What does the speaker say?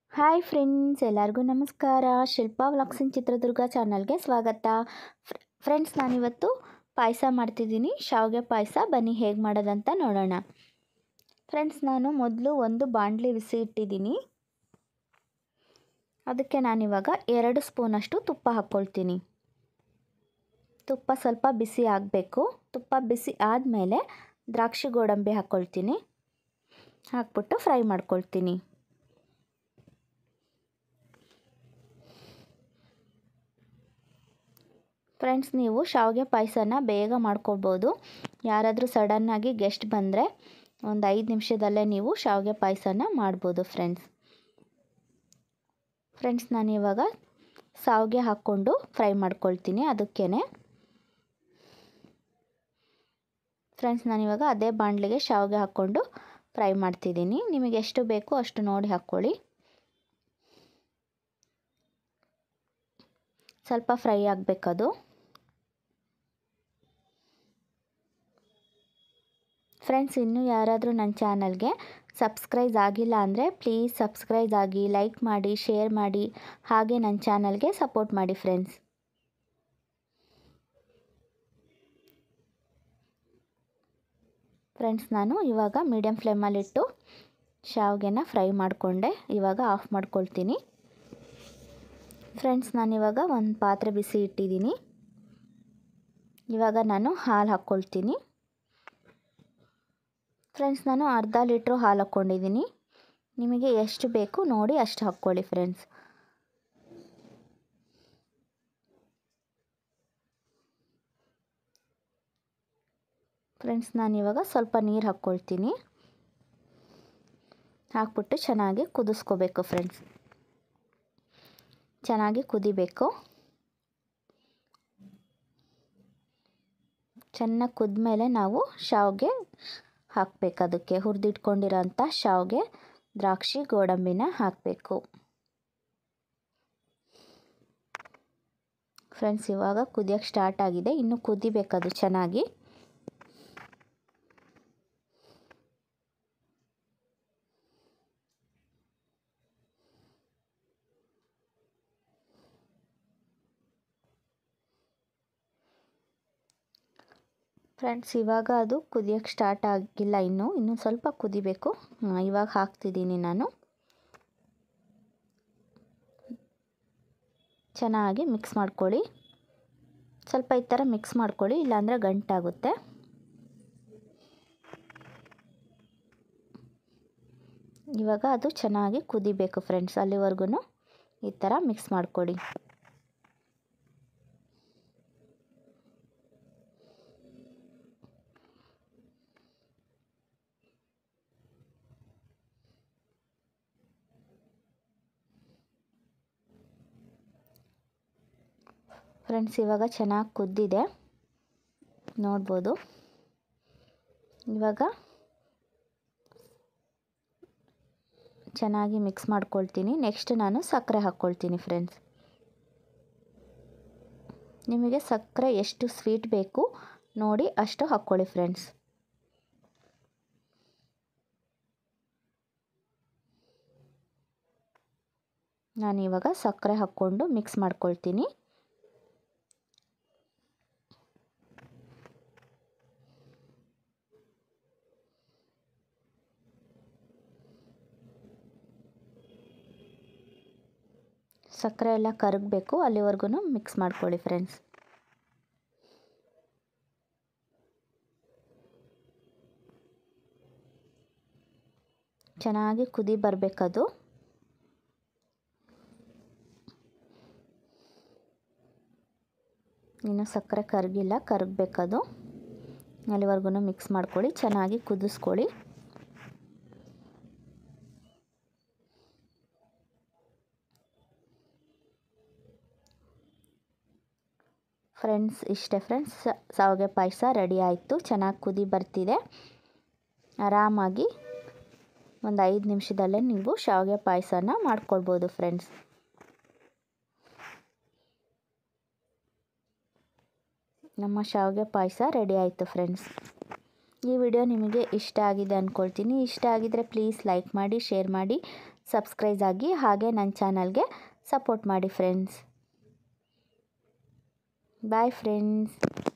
hi friends ಎಲ್ಲರಿಗೂ ನಮಸ್ಕಾರ Shilpa vlogs ಇನ್ ಚಿತ್ರದುರ್ಗ ಚಾನಲ್ಗೆ ಸ್ವಾಗತ ಫ್ರೆಂಡ್ಸ್ ನಾನಿವತ್ತು ಪಾಯಸ ಮಾಡ್ತಿದ್ದೀನಿ ಶಾವಿಗೆ ಪಾಯಸ ಬನ್ನಿ ಹೇಗೆ ಮಾಡೋದಂತ ನೋಡೋಣ ಫ್ರೆಂಡ್ಸ್ ನಾನು ಮೊದಲು ಒಂದು ಬಾಣಲಿ ಬಿಸಿ ಇಟ್ಟಿದ್ದೀನಿ ಅದಕ್ಕೆ ನಾನಿವಾಗ ಎರಡು ಸ್ಪೂನಷ್ಟು ತುಪ್ಪ ಹಾಕ್ಕೊಳ್ತೀನಿ ತುಪ್ಪ ಸ್ವಲ್ಪ ಬಿಸಿ ಆಗಬೇಕು ತುಪ್ಪ ಬಿಸಿ ಆದಮೇಲೆ ದ್ರಾಕ್ಷಿ ಗೋಡಂಬಿ ಹಾಕ್ಕೊಳ್ತೀನಿ ಹಾಕ್ಬಿಟ್ಟು ಫ್ರೈ ಮಾಡ್ಕೊಳ್ತೀನಿ ಫ್ರೆಂಡ್ಸ್ ನೀವು ಶಾವಿಗೆ ಪಾಯಸನ ಬೇಗ ಮಾಡ್ಕೊಳ್ಬೋದು ಯಾರಾದರೂ ಸಡನ್ನಾಗಿ ಗೆಸ್ಟ್ ಬಂದರೆ ಒಂದು ಐದು ನಿಮಿಷದಲ್ಲೇ ನೀವು ಶಾವಿಗೆ ಪಾಯಸನ ಮಾಡ್ಬೋದು ಫ್ರೆಂಡ್ಸ್ ಫ್ರೆಂಡ್ಸ್ ನಾನು ಇವಾಗ ಸಾವಿಗೆ ಹಾಕ್ಕೊಂಡು ಫ್ರೈ ಮಾಡ್ಕೊಳ್ತೀನಿ ಅದಕ್ಕೇ ಫ್ರೆಂಡ್ಸ್ ನಾನಿವಾಗ ಅದೇ ಬಾಣಲಿಗೆ ಶಾವಿಗೆ ಹಾಕ್ಕೊಂಡು ಫ್ರೈ ಮಾಡ್ತಿದ್ದೀನಿ ನಿಮಗೆ ಎಷ್ಟು ಬೇಕು ಅಷ್ಟು ನೋಡಿ ಹಾಕ್ಕೊಳ್ಳಿ ಸ್ವಲ್ಪ ಫ್ರೈ ಆಗಬೇಕದು ಫ್ರೆಂಡ್ಸ್ ಇನ್ನೂ ಯಾರಾದರೂ ನನ್ನ ಚಾನಲ್ಗೆ ಸಬ್ಸ್ಕ್ರೈಬ್ ಆಗಿಲ್ಲ ಅಂದರೆ ಪ್ಲೀಸ್ ಸಬ್ಸ್ಕ್ರೈಬ್ ಆಗಿ ಲೈಕ್ ಮಾಡಿ ಶೇರ್ ಮಾಡಿ ಹಾಗೆ ನನ್ನ ಚಾನಲ್ಗೆ ಸಪೋರ್ಟ್ ಮಾಡಿ ಫ್ರೆಂಡ್ಸ್ ಫ್ರೆಂಡ್ಸ್ ನಾನು ಇವಾಗ ಮೀಡಿಯಮ್ ಫ್ಲೇಮಲ್ಲಿಟ್ಟು ಶಾವಿಗೆನ ಫ್ರೈ ಮಾಡಿಕೊಂಡೆ ಇವಾಗ ಆಫ್ ಮಾಡ್ಕೊಳ್ತೀನಿ ಫ್ರೆಂಡ್ಸ್ ನಾನಿವಾಗ ಒಂದು ಪಾತ್ರೆ ಬಿಸಿ ಇಟ್ಟಿದ್ದೀನಿ ಇವಾಗ ನಾನು ಹಾಲು ಹಾಕ್ಕೊಳ್ತೀನಿ ಫ್ರೆಂಡ್ಸ್ ನಾನು ಅರ್ಧ ಲೀಟ್ರು ಹಾಲು ಹಾಕ್ಕೊಂಡಿದ್ದೀನಿ ನಿಮಗೆ ಎಷ್ಟು ಬೇಕು ನೋಡಿ ಅಷ್ಟು ಹಾಕ್ಕೊಳ್ಳಿ ಫ್ರೆಂಡ್ಸ್ ಫ್ರೆಂಡ್ಸ್ ನಾನಿವಾಗ ಸ್ವಲ್ಪ ನೀರು ಹಾಕ್ಕೊಳ್ತೀನಿ ಹಾಕ್ಬಿಟ್ಟು ಚೆನ್ನಾಗಿ ಕುದಿಸ್ಕೋಬೇಕು ಫ್ರೆಂಡ್ಸ್ ಚೆನ್ನಾಗಿ ಕುದಿಬೇಕು ಚೆನ್ನಾಗಿ ಕುದ್ಮೇಲೆ ನಾವು ಶಾವಿಗೆ ಹಾಕಬೇಕು ಅದಕ್ಕೆ ಹುರಿದಿಟ್ಕೊಂಡಿರೋಂಥ ಶಾವಿಗೆ ದ್ರಾಕ್ಷಿ ಗೋಡಂಬಿನ ಹಾಕಬೇಕು ಫ್ರೆಂಡ್ಸ್ ಇವಾಗ ಕುದಿಯೋಕ್ಕೆ ಸ್ಟಾರ್ಟ್ ಆಗಿದೆ ಇನ್ನು ಕುದಿಬೇಕದು ಚೆನ್ನಾಗಿ ಫ್ರೆಂಡ್ಸ್ ಇವಾಗ ಅದು ಕುದಿಯೋಕ್ಕೆ ಸ್ಟಾರ್ಟ್ ಆಗಿಲ್ಲ ಇನ್ನೂ ಇನ್ನೂ ಸ್ವಲ್ಪ ಕುದಿಬೇಕು ಇವಾಗ ಹಾಕ್ತಿದ್ದೀನಿ ನಾನು ಚೆನ್ನಾಗಿ ಮಿಕ್ಸ್ ಮಾಡ್ಕೊಳ್ಳಿ ಸ್ವಲ್ಪ ಈ ಥರ ಮಿಕ್ಸ್ ಮಾಡ್ಕೊಳ್ಳಿ ಇಲ್ಲಾಂದರೆ ಗಂಟಾಗುತ್ತೆ ಇವಾಗ ಅದು ಚೆನ್ನಾಗಿ ಕುದಿಬೇಕು ಫ್ರೆಂಡ್ಸ್ ಅಲ್ಲಿವರೆಗೂ ಈ ಥರ ಮಿಕ್ಸ್ ಮಾಡ್ಕೊಳ್ಳಿ ಫ್ರೆಂಡ್ಸ್ ಇವಾಗ ಚೆನ್ನಾಗಿ ಕುದ್ದಿದೆ ನೋಡ್ಬೋದು ಇವಾಗ ಚೆನ್ನಾಗಿ ಮಿಕ್ಸ್ ಮಾಡ್ಕೊಳ್ತೀನಿ ನೆಕ್ಸ್ಟ್ ನಾನು ಸಕ್ಕರೆ ಹಾಕ್ಕೊಳ್ತೀನಿ ಫ್ರೆಂಡ್ಸ್ ನಿಮಗೆ ಸಕ್ಕರೆ ಎಷ್ಟು ಸ್ವೀಟ್ ಬೇಕು ನೋಡಿ ಅಷ್ಟು ಹಾಕ್ಕೊಳ್ಳಿ ಫ್ರೆಂಡ್ಸ್ ನಾನು ಇವಾಗ ಸಕ್ಕರೆ ಹಾಕ್ಕೊಂಡು ಮಿಕ್ಸ್ ಮಾಡ್ಕೊಳ್ತೀನಿ ಸಕ್ಕರೆ ಎಲ್ಲ ಕರಗಬೇಕು ಅಲ್ಲಿವರೆಗೂ ಮಿಕ್ಸ್ ಮಾಡ್ಕೊಳ್ಳಿ ಫ್ರೆಂಡ್ಸ್ ಚೆನ್ನಾಗಿ ಕುದಿ ಬರಬೇಕದು ಇನ್ನು ಸಕ್ಕರೆ ಕರಗಿಲ್ಲ ಕರಗಬೇಕದು ಅಲ್ಲಿವರೆಗೂ ಮಿಕ್ಸ್ ಮಾಡ್ಕೊಳ್ಳಿ ಚೆನ್ನಾಗಿ ಕುದಿಸ್ಕೊಳ್ಳಿ ಫ್ರೆಂಡ್ಸ್ ಇಷ್ಟೇ ಫ್ರೆಂಡ್ಸ್ ಶಾವಿಗೆ ಪಾಯಸ ರೆಡಿ ಆಯಿತು ಚೆನ್ನಾಗಿ ಕುದಿ ಬರ್ತಿದೆ ಆರಾಮಾಗಿ ಒಂದು ಐದು ನಿಮಿಷದಲ್ಲೇ ನೀವು ಶಾವಿಗೆ ಪಾಯಸನ ಮಾಡ್ಕೊಳ್ಬೋದು ಫ್ರೆಂಡ್ಸ್ ನಮ್ಮ ಶಾವಿಗೆ ಪಾಯಸ ರೆಡಿ ಆಯಿತು ಫ್ರೆಂಡ್ಸ್ ಈ ವಿಡಿಯೋ ನಿಮಗೆ ಇಷ್ಟ ಆಗಿದೆ ಅಂದ್ಕೊಳ್ತೀನಿ ಇಷ್ಟ ಆಗಿದರೆ ಪ್ಲೀಸ್ ಲೈಕ್ ಮಾಡಿ ಶೇರ್ ಮಾಡಿ ಸಬ್ಸ್ಕ್ರೈಬ್ ಆಗಿ ಹಾಗೆ ನನ್ನ ಚಾನಲ್ಗೆ ಸಪೋರ್ಟ್ ಮಾಡಿ ಫ್ರೆಂಡ್ಸ್ ಬಾಯ್ ಫ್ರೆಂಡ್ಸ್